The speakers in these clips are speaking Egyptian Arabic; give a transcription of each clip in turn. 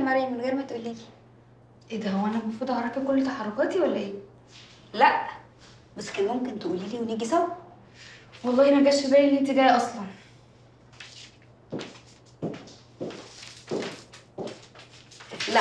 مريم من غير ما تقولي لي ايه ده هو انا المفروض اعرفك كل تحركاتي ولا ايه لا بس كان ممكن تقولي لي ونيجي سوا والله ما جاش في بالي ان انت جايه اصلا لا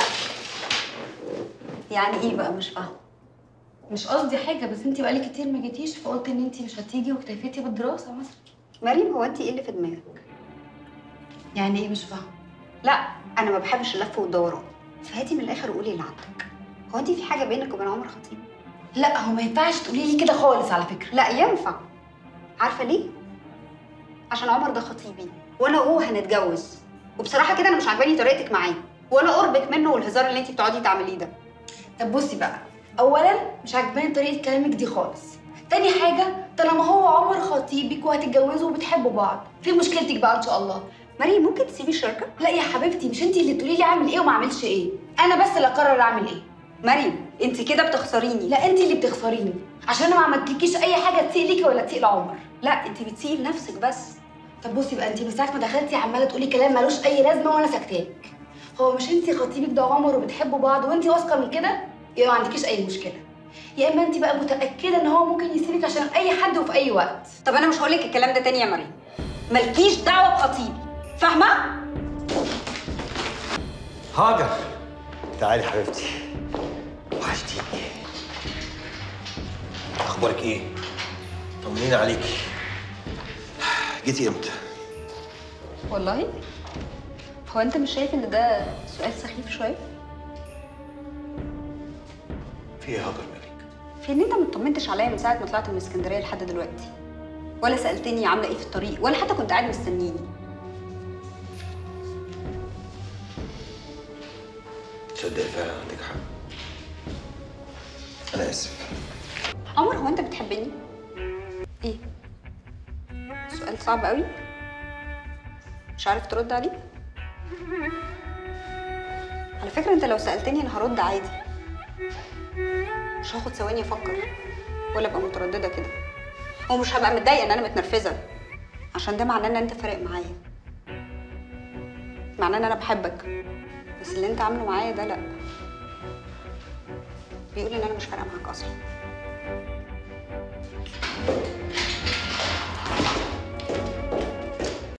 يعني ايه بقى مش فاهمه مش قصدي حاجه بس انت بقالي كتير ما جيتيش فقلت ان انت مش هتيجي واكتفيتي بالدراسه مثلا مريم هو انت ايه اللي في دماغك يعني ايه مش فاهمه لا انا ما بحبش اللف والدوران فهاتي من الاخر وقولي اللي عندك هو انت في حاجه بينك وبين عمر خطيب لا هو ما ينفعش تقولي لي كده خالص على فكره لا ينفع عارفه ليه عشان عمر ده خطيبي وانا وهو هنتجوز وبصراحه كده انا مش عاجباني طريقتك معاه ولا قربك منه والهزار اللي انت بتقعدي تعمليه ده طب بصي بقى اولا مش عاجباني طريقه كلامك دي خالص تاني حاجه طالما هو عمر خطيبك وهتتجوزوا وبتحبوا بعض في مشكلتك بقى ان شاء الله مريم ممكن تسيبي الشركه لا يا حبيبتي مش انت اللي تقولي لي اعمل ايه وما اعملش ايه انا بس اللي اقرر اعمل ايه مريم انت كده بتخسريني لا انت اللي بتخسريني عشان انا ما عملتلكيش اي حاجه تسيء ليكي ولا تسيء لعمر لا انت بتسيئي لنفسك بس طب بصي بقى انت من ساعه ما دخلتي عماله تقولي كلام ملوش اي لازمه وانا ساكتاك هو مش انت خطيبك ده عمر وبتحبوا بعض وانت واثقه من كده يبقى ما عندكيش اي مشكله يا اما انت بقى متاكده ان هو ممكن يسيبك عشان اي حد وفي اي وقت طب انا مش هقولك الكلام ده تاني يا مريم مالكيش دعوه بخطيبي فاهمه هاجر تعالي حبيبتي وحشتيني اخبارك ايه طمنيني عليكي جيتي امتى والله هو انت مش شايف ان ده سؤال سخيف شويه في ايه يا هاجر مالك في ان انت ما اطمنتش عليا من ساعه ما طلعت من اسكندريه لحد دلوقتي ولا سالتني عامله ايه في الطريق ولا حتى كنت قاعد مستنيني تصدق فعلا عندك حق انا اسف عمر هو انت بتحبني ايه سؤال صعب قوي مش عارف ترد عليه على فكره انت لو سالتني انا هرد عادي مش هاخد ثواني افكر ولا ابقى متردده كده ومش هبقى متضايقه ان انا متنرفزه عشان ده معناه ان انت فارق معايا معناه ان انا بحبك بس اللي انت عامله معايا ده لا بيقول ان انا مش فارقه معاك اصلا